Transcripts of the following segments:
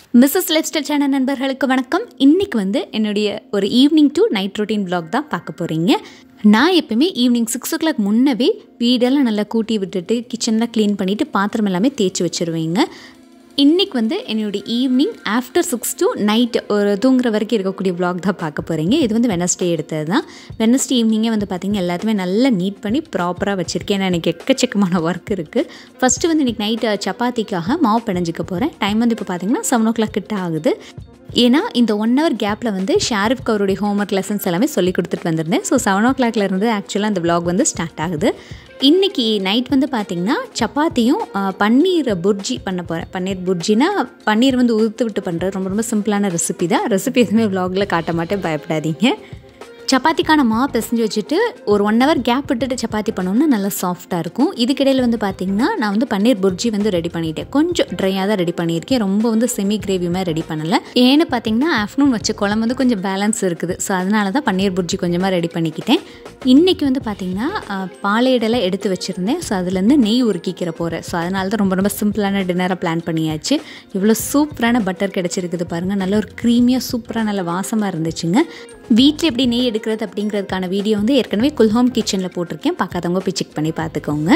Mrs life style channel நண்பர்களுக்கு வணக்கம் இன்றைக்கி வந்து என்னுடைய ஒரு evening to night routine vlog தான் பார்க்க போகிறீங்க நான் எப்பவுமே ஈவினிங் சிக்ஸ் ஓ கிளாக் முன்னவே வீடெல்லாம் நல்லா கூட்டி விட்டுட்டு கிச்சன்லாம் க்ளீன் பண்ணிவிட்டு பாத்திரம் எல்லாமே தேய்ச்சி வச்சுருவேங்க இன்றைக்கி வந்து என்னுடைய evening after six to night ஒரு தூங்குற வரைக்கும் இருக்கக்கூடிய vlog தான் பார்க்க போகிறீங்க இது வந்து வெனஸ்டே எடுத்தது தான் வெனஸ்டே ஈவினிங்கே வந்து பார்த்திங்க எல்லாத்தையுமே நல்லா நீட் பண்ணி ப்ராப்பராக வச்சுருக்கேன் ஏன்னா எனக்கு எக்கச்சக்கமான ஒர்க் இருக்குது ஃபஸ்ட்டு வந்து இன்றைக்கி நைட்டு சப்பாத்திக்காக மாவு பிணைஞ்சிக்க போகிறேன் டைம் வந்து இப்போ பார்த்தீங்கன்னா செவன் ஓ கிளாக் கிட்ட ஆகுது ஏன்னா இந்த ஒன் ஹவர் கேப்பில் வந்து ஷாருக் அவருடைய ஹோம்ஒர்க் லெசன்ஸ் எல்லாமே சொல்லி கொடுத்துட்டு வந்திருந்தேன் ஸோ செவன் ஓ கிளாக்ல இருந்து ஆக்சுவலாக அந்த vlog வந்து ஸ்டார்ட் ஆகுது இன்றைக்கி நைட் வந்து பார்த்திங்கன்னா சப்பாத்தியும் ஆ, பன்னீர் புர்ஜி பண்ண போகிறேன் பன்னீர் புர்ஜினா பன்னீர் வந்து உதுத்து விட்டு பண்ணுறது ரொம்ப ரொம்ப சிம்பிளான ரெசிபி தான் ரெசிபி எதுவுமே vlogல காட்ட மாட்டேன் பயப்படாதீங்க சப்பாத்திக்கான மாவு பிசைஞ்சு வச்சுட்டு ஒரு ஒன் ஹவர் கேப் விட்டுட்டு சப்பாத்தி பண்ணோம்னா நல்லா சாஃப்டாக இருக்கும் இதுக்கிடையில் வந்து பார்த்திங்கன்னா நான் வந்து பன்னீர் புர்ஜி வந்து ரெடி பண்ணிட்டேன் கொஞ்சம் ட்ரையாக தான் ரெடி பண்ணியிருக்கேன் ரொம்ப வந்து செமி கிரேவி மாதிரி ரெடி பண்ணலை ஏன்னு பார்த்தீங்கன்னா ஆஃப்டர்நூன் வச்ச குழம்பு வந்து கொஞ்சம் பேலன்ஸ் இருக்குது ஸோ அதனால தான் பன்னீர் புர்ஜி கொஞ்சமாக ரெடி பண்ணிக்கிட்டேன் இன்றைக்கி வந்து பார்த்திங்கன்னா பாலையிடலாம் எடுத்து வச்சுருந்தேன் ஸோ அதுலேருந்து நெய் உருக்கிக்கிற போகிறேன் ஸோ அதனால தான் ரொம்ப ரொம்ப சிம்பிளான டின்னரை பிளான் பண்ணியாச்சு இவ்வளோ சூப்பரான பட்டர் கிடச்சிருக்குது பாருங்கள் நல்ல ஒரு க்ரீமியாக சூப்பராக நல்ல வாசமாக இருந்துச்சுங்க வீட்டில் எப்படி நெய் எடுக்கிறது அப்படிங்கிறதுக்கான வீடியோ வந்து ஏற்கனவே குல்ஹோம் கிச்சனில் போட்டிருக்கேன் பார்க்காதவங்க போய் செக் பண்ணி பார்த்துக்கோங்க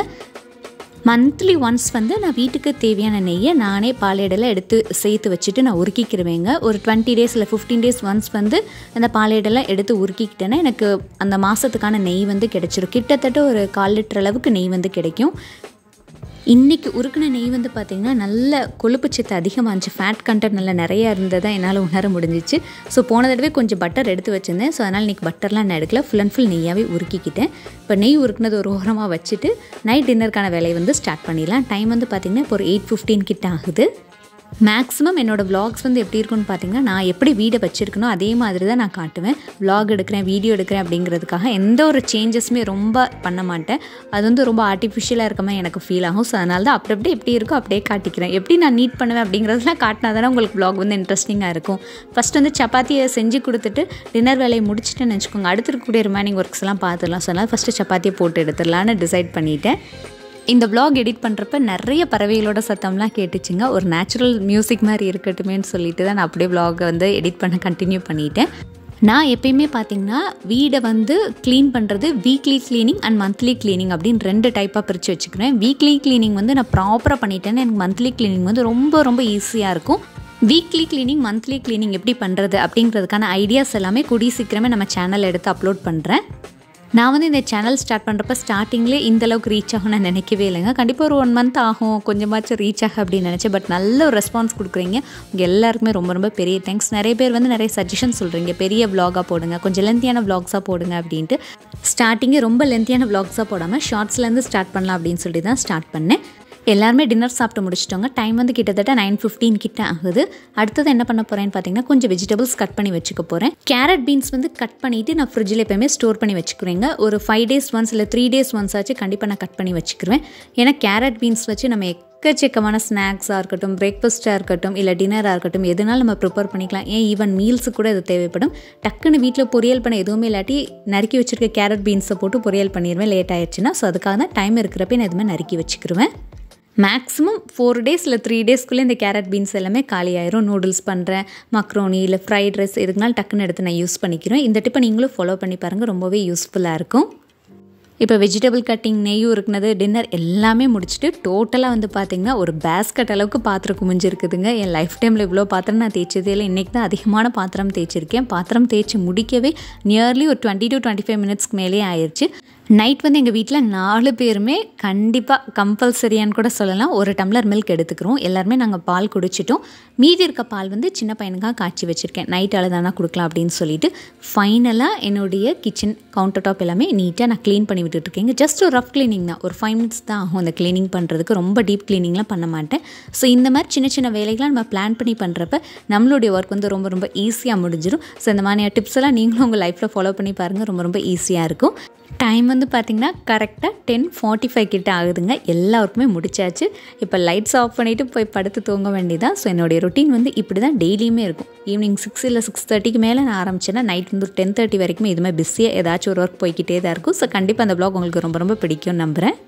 மந்த்லி ஒன்ஸ் வந்து நான் வீட்டுக்கு தேவையான நெய்யை நானே பாலையிடல எடுத்து சேர்த்து வச்சுட்டு நான் உருக்கிக்கிருவேங்க ஒரு டுவெண்ட்டி டேஸ் இல்லை ஃபிஃப்டீன் டேஸ் ஒன்ஸ் வந்து அந்த பாலையிடலாம் எடுத்து உருக்கிக்கிட்டேன்னா எனக்கு அந்த மாதத்துக்கான நெய் வந்து கிடைச்சிரும் கிட்டத்தட்ட ஒரு கால் லிட்டர் அளவுக்கு நெய் வந்து கிடைக்கும் இன்றைக்கி உருக்குன நெய் வந்து பார்த்திங்கன்னா நல்ல கொழுப்புச்சத்து அதிகமாக இருந்துச்சு ஃபேட் கண்டென்ட் நல்லா நிறையா இருந்ததை என்னால் உணர முடிஞ்சிச்சு ஸோ போன தடவை கொஞ்சம் பட்டர் எடுத்து வச்சுருந்தேன் ஸோ அதனால் இன்றைக்கி பட்டர்லாம் நான் எடுக்கல ஃபுல் அண்ட் ஃபுல் நெய்யாகவே உருக்கிக்கிட்டேன் இப்போ நெய் உருக்குனது ஒரு ஓரமாக வச்சுட்டு நைட் டின்னருக்கான வேலையை வந்து ஸ்டார்ட் பண்ணிடலாம் டைம் வந்து பார்த்திங்கன்னா இப்போ ஒரு எயிட் ஃபிஃப்டீன் கிட்ட ஆகுது மேக்ஸிமம் என்னோடய vlogs வந்து எப்படி இருக்கும்னு பார்த்தீங்கன்னா நான் எப்படி வீடை வச்சுருக்கனோ அதே மாதிரி தான் நான் காட்டுவேன் vlog எடுக்கிறேன் வீடியோ எடுக்கிறேன் அப்படிங்கிறதுக்காக எந்த ஒரு சேஞ்சஸுமே ரொம்ப பண்ண மாட்டேன் அது வந்து ரொம்ப ஆர்டிஃபிஷியலாக இருக்க மாதிரி எனக்கு ஃபீல் ஆகும் ஸோ அதனால தான் அப்படி அப்படியே எப்படி இருக்கோ அப்படியே காட்டிக்கிறேன் எப்படி நான் நீட் பண்ணுவேன் அப்படிங்கிறதுலாம் காட்டினா தானே உங்களுக்கு vlog வந்து இன்ட்ரெஸ்டிங்காக இருக்கும் ஃபஸ்ட் வந்து சப்பாத்தியை செஞ்சு கொடுத்துட்டு டின்னர் வேலையை முடிச்சுட்டேன்னு வச்சுக்கோங்க அடுத்து இருக்கக்கூடிய ரிமைனிங் ஒர்க்ஸ் எல்லாம் பார்த்துடலாம் ஸோ அதனால் ஃபஸ்ட்டு சப்பாத்தியை போட்டு எடுத்துடலான்னு டிசைட் பண்ணிட்டேன் இந்த vlog எடிட் பண்ணுறப்ப நிறைய பறவைகளோட சத்தம்லாம் கேட்டுச்சுங்க ஒரு நேச்சுரல் மியூசிக் மாதிரி இருக்கட்டுமேன்னு சொல்லிட்டு தான் நான் அப்படியே vlog-அ வந்து எடிட் பண்ண கண்டினியூ பண்ணிட்டேன் நான் எப்பயுமே பார்த்தீங்கன்னா வீடை வந்து க்ளீன் பண்ணுறது weekly cleaning and monthly cleaning அப்படின்னு ரெண்டு டைப்பாக பிரித்து வச்சுக்கிறேன் வீக்லி க்ளீனிங் வந்து நான் ப்ராப்பராக பண்ணிட்டேன்னா எனக்கு மந்த்லி க்ளீனிங் வந்து ரொம்ப ரொம்ப ஈஸியாக இருக்கும் வீக்லி க்ளீனிங் மந்த்லி க்ளீனிங் எப்படி பண்ணுறது அப்படிங்கிறதுக்கான ஐடியாஸ் எல்லாமே கூடிய சீக்கிரமே நம்ம சேனல் எடுத்து அப்லோட் பண்ணுறேன் நான் வந்து இந்த சேனல் ஸ்டார்ட் பண்ணுறப்ப ஸ்டார்டிங்லேயே இந்த அளவுக்கு ரீச் ஆகும் நான் நினைக்கவே இல்லைங்க கண்டிப்பாக ஒரு ஒன் மந்த் ஆகும் கொஞ்சமாச்சும் ரீச் ஆகும் அப்படின்னு நினச்சேன் பட் நல்ல ஒரு ரெஸ்பான்ஸ் கொடுக்குறீங்க உங்கள் எல்லாருக்குமே ரொம்ப ரொம்ப பெரிய தேங்க்ஸ் நிறைய பேர் வந்து நிறைய சஜஷன் சொல்கிறீங்க பெரிய vlog-ஆ போடுங்க கொஞ்சம் லென்த்தியான vlogs-ஆ போடுங்க அப்படின்ட்டு ஸ்டார்டிங்கே ரொம்ப லென்த்தியான vlogs-ஆ போடாமல் ஷார்ட்ஸ்லேருந்து ஸ்டார்ட் பண்ணலாம் அப்படின்னு சொல்லி தான் ஸ்டார்ட் பண்ணேன் எல்லாருமே டின்னர் சாப்பிட்டு முடிச்சிட்டோங்க டைம் வந்து கிட்டத்தட்ட நைன் ஃபிஃப்டீன் கிட்ட ஆகுது அடுத்தது என்ன பண்ண போகிறேன்னு பார்த்தீங்கன்னா கொஞ்சம் வெஜிடபிள்ஸ் கட் பண்ணி வச்சுக்க போகிறேன் கேரட் பீன்ஸ் வந்து கட் பண்ணிவிட்டு நான் ஃப்ரிட்ஜில் எப்போயுமே ஸ்டோர் பண்ணி வச்சுக்கிறேங்க ஒரு ஃபைவ் டேஸ் ஒன்ஸ் இல்லை த்ரீ டேஸ் ஒன்ஸ் ஆச்சு கண்டிப்பாக நான் கட் பண்ணி வச்சுக்கிறேன் ஏன்னா கேரட் பீன்ஸ் வச்சு நம்ம எக்கச்சக்கமான ஸ்நாக்ஸாக இருக்கட்டும் பிரேக்ஃபாஸ்ட்டாக இருக்கட்டும் இல்லை டின்னராக இருக்கட்டும் எதுனாலும் நம்ம ப்ரிப்பேர் பண்ணிக்கலாம் ஏன் ஈவன் மீல்ஸு கூட இது தேவைப்படும் டக்குன்னு வீட்டில் பொரியல் பண்ண எதுவுமே இல்லாட்டி நறுக்கி வச்சிருக்க கேரட் பீன்ஸை போட்டு பொரியல் பண்ணிடுவேன் லேட் ஆயிடுச்சுன்னா ஸோ அதுக்காக தான் டைம் இருக்கிறப்ப நான் எதுவுமே நறுக்கி வச்சுக்கிருவேன் மேக்ஸிமம் ஃபோர் டேஸ் இல்லை த்ரீ டேஸ்க்குள்ளே இந்த கேரட் பீன்ஸ் எல்லாமே காலி ஆயிரும் நூடுல்ஸ் பண்ணுறேன் மக்ரோனி இல்லை ஃப்ரைட் ரைஸ் எதுக்குனாலும் டக்குன்னு எடுத்து நான் யூஸ் பண்ணிக்கிறேன் இந்த டிப்பை நீங்களும் ஃபாலோ பண்ணி பாருங்கள் ரொம்பவே யூஸ்ஃபுல்லாக இருக்கும் இப்போ வெஜிடபிள் கட்டிங் நெய்யும் இருக்குனது டின்னர் எல்லாமே முடிச்சுட்டு டோட்டலாக வந்து பார்த்திங்கன்னா ஒரு பேஸ்கட் அளவுக்கு பாத்திரம் குமிஞ்சு இருக்குதுங்க என் லைஃப் டைமில் இவ்வளோ பாத்திரம் நான் தேய்ச்சதே இல்லை இன்றைக்கி தான் அதிகமான பாத்திரம் தேய்ச்சிருக்கேன் பாத்திரம் தேய்ச்சி முடிக்கவே நியர்லி ஒரு டுவெண்ட்டி டு டுவெண்ட்டி ஃபைவ் மினிட்ஸ்க்கு மேலேயே ஆயிடுச்சு நைட் வந்து எங்கள் வீட்டில் நாலு பேருமே கண்டிப்பாக கம்பல்சரியான்னு கூட சொல்லலாம் ஒரு டம்ளர் மில்க் எடுத்துக்கிறோம் எல்லாருமே நாங்கள் பால் குடிச்சிட்டோம் மீதி இருக்க பால் வந்து சின்ன பையனுக்காக காய்ச்சி வச்சுருக்கேன் நைட் தானே கொடுக்கலாம் அப்படின்னு சொல்லிட்டு ஃபைனலாக என்னுடைய கிச்சன் கவுண்டர் டாப் எல்லாமே நீட்டாக நான் க்ளீன் பண்ணி விட்டுட்ருக்கேங்க ஜஸ்ட் ஒரு ரஃப் க்ளீனிங் தான் ஒரு ஃபைவ் மினிட்ஸ் தான் ஆகும் அந்த க்ளீனிங் பண்ணுறதுக்கு ரொம்ப டீப் க்ளீனிங்லாம் பண்ண மாட்டேன் ஸோ இந்த மாதிரி சின்ன சின்ன வேலைகள்லாம் நம்ம பிளான் பண்ணி பண்ணுறப்ப நம்மளுடைய ஒர்க் வந்து ரொம்ப ரொம்ப ஈஸியாக முடிஞ்சிடும் ஸோ இந்த மாதிரி டிப்ஸ் எல்லாம் நீங்களும் உங்கள் லைஃப்பில் ஃபாலோ பண்ணி பாருங்கள் ரொம்ப ரொம்ப ஈஸியாக இருக்கும் டைம் வந்து பார்த்திங்கன்னா கரெக்டாக டென் ஃபார்ட்டி ஃபைவ் கிட்ட ஆகுதுங்க எல்லாருக்குமே முடிச்சாச்சு இப்போ லைட்ஸ் ஆஃப் பண்ணிவிட்டு போய் படுத்து தூங்க வேண்டியதான் ஸோ என்னுடைய ரொட்டீன் வந்து இப்படி தான் டெய்லியுமே இருக்கும் ஈவினிங் சிக்ஸ் இல்லை சிக்ஸ் தேர்ட்டிக்கு மேலே நான் ஆரம்பிச்சேன்னா நைட் வந்து ஒரு டென் தேர்ட்டி வரைக்குமே இதுமாதிரி பிஸியாக ஏதாச்சும் ஒரு ஒர்க் போய்கிட்டே தான் இருக்கும் ஸோ கண்டிப்பாக அந்த vlog உங்களுக்கு ரொம்ப ரொம்ப பிடிக்கும்னு நம்புகிறேன்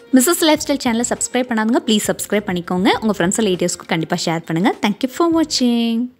மிஸ்ஸஸ் லைஃப் ஸ்டைல் சேனலை சப்ஸ்கிரைப் பண்ணாதுங்க ப்ளீஸ் சப்ஸ்கிரைப் பண்ணிக்கோங்க உங்கள் ஃப்ரெண்ட்ஸ் ரிலேட்டிவ்ஸ்க்கு கண்டிப்பாக ஷேர் பண்ணுங்கள் தேங்க்யூ ஃபார் வாட்சிங்